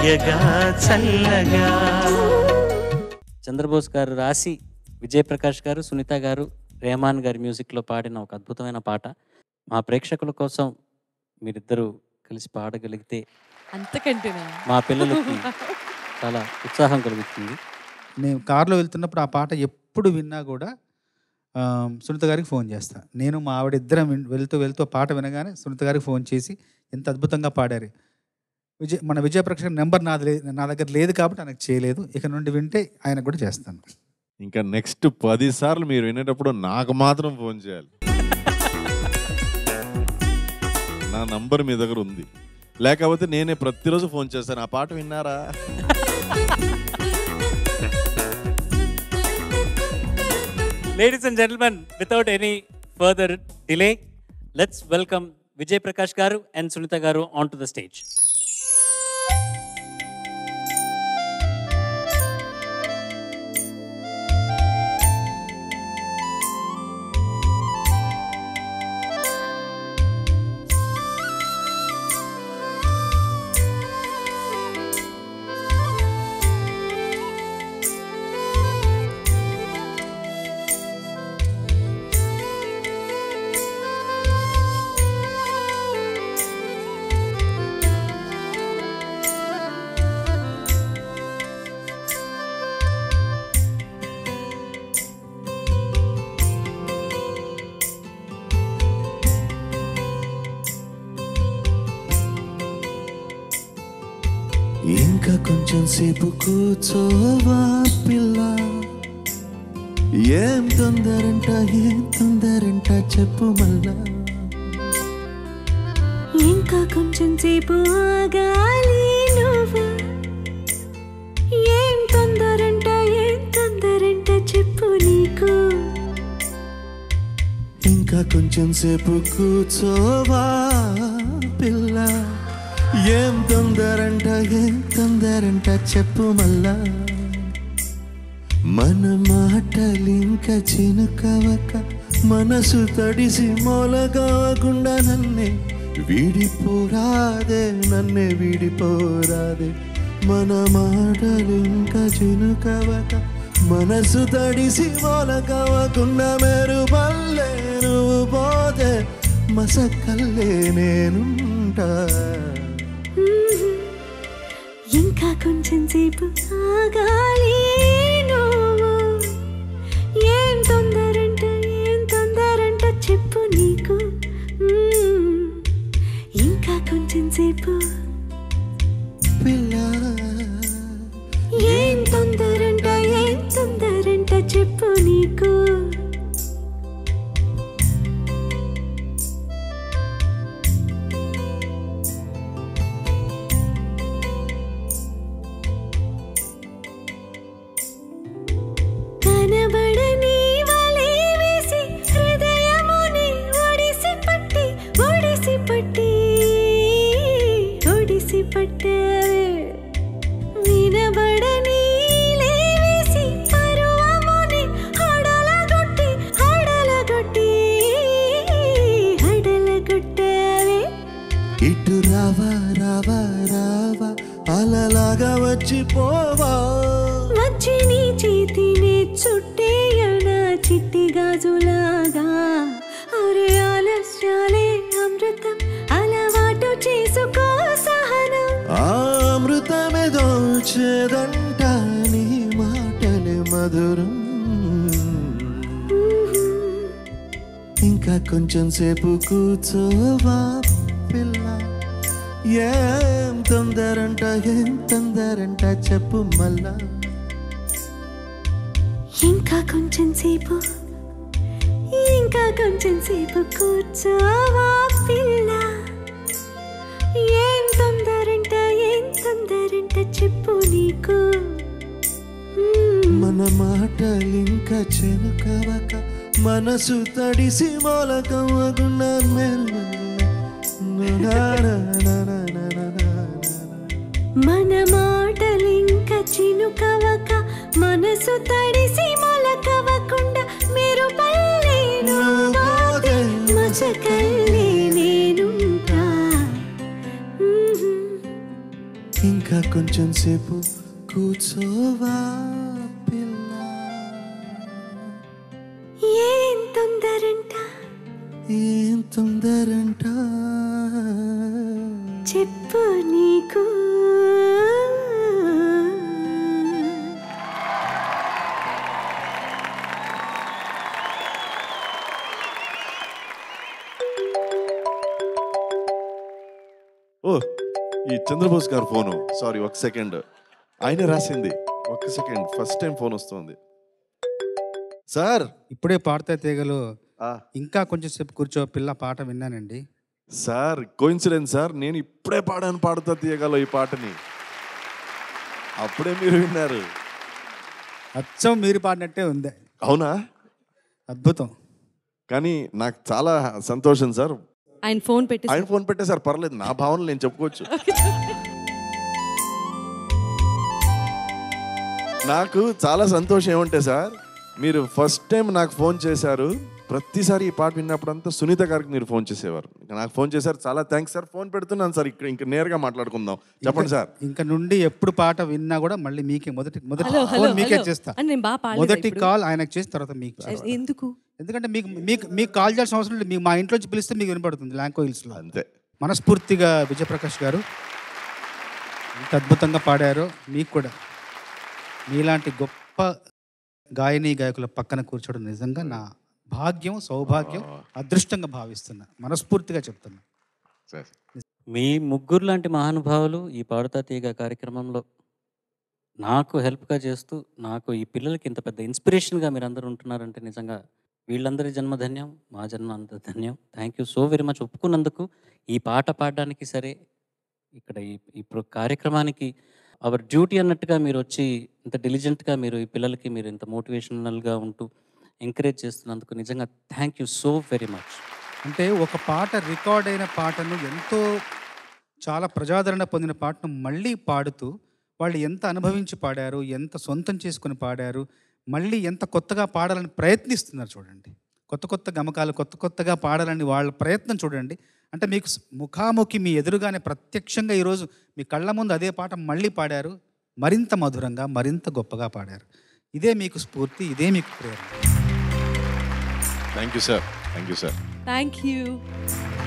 తీయగా చల్లగా చంద్రబోస్ గారు రాసి విజయప్రకాష్ గారు సునీత గారు రెహమాన్ గారి మ్యూజిక్లో పాడిన ఒక అద్భుతమైన పాట మా ప్రేక్షకుల కోసం మీరిద్దరూ కలిసి పాడగలిగితే అంతకంటేనా మా పిల్లలకి చాలా ఉత్సాహం కలుగుతుంది నేను కార్లో వెళ్తున్నప్పుడు ఆ పాట ఎప్పుడు విన్నా కూడా ఆ, సునీత గారికి ఫోన్ చేస్తా నేను మా ఆవిడ ఇద్దరం విన్- వెళ్తూ వెళ్తూ ఆ పాట వినగానే సునీత గారికి ఫోన్ చేసి ఎంత అద్భుతంగా పాడారు విజయ్ మన విజయప్రకాష్ గారి నెంబర్ నాది లే- నా దగ్గర లేదు కాబట్టి ఆయనకు చేయలేదు ఇక నుండి వింటే ఆయనకు కూడా చేస్తాను ఇంకా నెక్స్ట్ పది సార్లు మీరు వినేటప్పుడు నాకు మాత్రం ఫోన్ చేయాలి నా నంబర్ మీ దగ్గర ఉంది లేకపోతే నేనే ప్రతిరోజు ఫోన్ చేస్తాను ఆ పాట విన్నారా ladies and gentlemen without any further delay let's welcome Vijay Prakash గారు అండ్ సునీత గారు ఆన్ టు ద స్టేజ్ ఇంకా కొంచెం సేపు కూర్చోవా పిల్ల ఏం తొందరంట ఏం తొందరంట చెప్పు మళ్ళా ఇంకా కొంచెం సేపు ఆగాలి నువ్వు ఏం తొందరంట ఏం తొందరంట చెప్పు నీకు ఇంకా కొంచెం సేపు కూర్చోవా పిల్ల ఏం తొందరంట ఏం తొందరంట చెప్పు మళ్ళా మన మాటలింక చినుకవక మనసు తడిసి మొలగాకుండా నన్నే వీడిపోరాదే నన్నే వీడిపోరాదే మన మాటలింక చినుకవక మనసు తడిసి మొలకవకుండా మెరు పల్లె నువ్వు పోతే మసకల్లే నేనుంటా ఇంకా కొంచెం సేపు ఆగాలి నువ్వు ఏం తొందరంట ఏం తొందరంట చెప్పు నీకు మ్మ్. ఇంకా కొంచెం సేపు పిల్ల ఏం తొందరంట ఏం తొందరంట చెప్పు నీకు కనబడని వలె వేసి హృదయముని ఒడిసి పట్టి ఒడిసి పట్టి ఒడిసి పట్టావే వినబడని లేవేసి పరువముని హడలగొట్టి హడలగొట్టి హడలగొట్టావే ఇటు రావా రావా రావా అలలాగా వచ్చి పోవా వచ్చి నీ చేతిని చుట్టేయన చిట్టి గాజులాగా అరే ఆలస్యాలే అమృతం అలవాటు చేసుకో సహనం ఆ అమృతమే దోచేదంట నీ మాటలే మధురం ఇంకా కొంచెం సేపు కూర్చోవా పిల్ల ఏం తొందరంట ఏం తొందరంట చెప్పు మళ్ళా ఇంకా కొంచెం సేపు ఇంకా కొంచెం సేపు కూర్చోవా పిల్ల ఏం తొందరంట ఏం తొందరంట చెప్పు నీకు మ్మ్. మన మాటలింక చెనుకవక మనసు తడిసి మొలకవ్వకుండా మన మాటలింక చినుకవక మనసు తడిసి మొలకవకుండా మీరు పల్లేను మచకల్లే నేనుంటా మ్మ్. ఇంకా కొంచెం సేపు కూర్చోవా పిల్ల ఏం తొందరంట ఏం తొందరంట చెప్పు నీకు ఓ ఈ చంద్రబోస్ గారు ఫోను సారీ ఒక సెకండ్ ఆయనే రాసింది ఒక్క సెకండ్ ఫస్ట్ టైం ఫోన్ వస్తుంది సార్ ఇప్పుడే పాడతా తీగలు ఆ, ఇంకా కొంచెం సేపు కూర్చో పిల్ల పాట విన్నానండి సార్ కోయిన్సిడెన్స్ సార్ నేను ఇప్పుడే పాడాను పాడుతా తీయగల ఈ పాటని అప్పుడే మీరు విన్నారు అచ్చం మీరు పాడినట్టే ఉంది అవునా అద్భుతం కానీ నాకు చాలా సంతోషం సార్ ఆయన ఫోన్ పెట్టి ఆయన ఫోన్ పెట్టే సార్ పర్లేదు నా భావనలు నేను చెప్పుకోవచ్చు నాకు చాలా సంతోషం ఏమంటే సార్ మీరు ఫస్ట్ టైం నాకు ఫోన్ చేశారు ప్రతిసారి ఈ పాట విన్నప్పుడంతా సునీత గారికి మీరు ఫోన్ చేసేవారు ఇంకా నాకు ఫోన్ చేశారు చాలా థ్యాంక్స్ సార్ ఫోన్ పెడుతున్నాను సార్ ఇక్కడ ఇంకా నేరుగా మాట్లాడుకుందాం చెప్పండి సార్ ఇంకా నుండి ఎప్పుడు పాట విన్నా కూడా మళ్ళీ మీకే మొదటి మొదటి హలో హలో ఫోన్ మీకే హలో. చేస్తా అని నేను బాగా పాడలేదా మొదటి ఇప్పుడు? కాల్ ఆయనకు చేసి తర్వాత మీకు చేస్తా. ఎందుకు ఎందుకంటే మీకు మీకు మీకు కాల్ చేయాల్సిన అవసరం లేదు మీకు మా ఇంట్లోంచి పిలిస్తే మీకు వినపడుతుంది ల్యాంకో హిల్స్లో అంతే మనస్ఫూర్తిగా విజయప్రకాష్ గారు ఎంత అద్భుతంగా పాడారో మీకు కూడా మీలాంటి గొప్ప గాయని గాయకుల పక్కన కూర్చోవడం నిజంగా నా భాగ్యం సౌభాగ్యం అదృష్టంగా భావిస్తున్నా మనస్ఫూర్తిగా చెప్తున్నా సార్ మీ ముగ్గురు లాంటి మహానుభావులు ఈ పాడుతా తీగ కార్యక్రమంలో నాకు హెల్ప్గా చేస్తూ నాకు ఈ పిల్లలకి ఇంత పెద్ద ఇన్స్పిరేషన్గా మీరు అందరూ ఉంటున్నారంటే నిజంగా వీళ్ళందరి జన్మ ధన్యం మా జన్మ అంత ధన్యం thank you so very much ఒప్పుకున్నందుకు ఈ పాట పాడడానికి సరే ఇక్కడ ఈ ఈ ప్రో- కార్యక్రమానికి అవర్ డ్యూటీ అన్నట్టుగా మీరు వచ్చి ఇంత డిలిజెంట్గా మీరు ఈ పిల్లలకి మీరు ఇంత మోటివేషనల్గా ఉంటూ ఎంకరేజ్ చేస్తున్నందుకు నిజంగా thank you so very much అంటే ఒక పాట రికార్డ్ అయిన పాటను ఎంతో చాలా ప్రజాదరణ పొందిన పాటను మళ్ళీ పాడుతూ వాళ్ళు ఎంత అనుభవించి పాడారు ఎంత సొంతం చేసుకుని పాడారు మళ్ళీ ఎంత కొత్తగా పాడాలని ప్రయత్నిస్తున్నారు చూడండి కొత్త కొత్త గమకాలు కొత్త కొత్తగా పాడాలని వాళ్ళ ప్రయత్నం చూడండి అంటే మీకు స్- ముఖాముఖి మీ ఎదురుగానే ప్రత్యక్షంగా ఈరోజు మీ కళ్ళ ముందు అదే పాట మళ్ళీ పాడారు మరింత మధురంగా మరింత గొప్పగా పాడారు ఇదే మీకు స్ఫూర్తి ఇదే మీకు ప్రేరణ thank you sir thank you sir thank you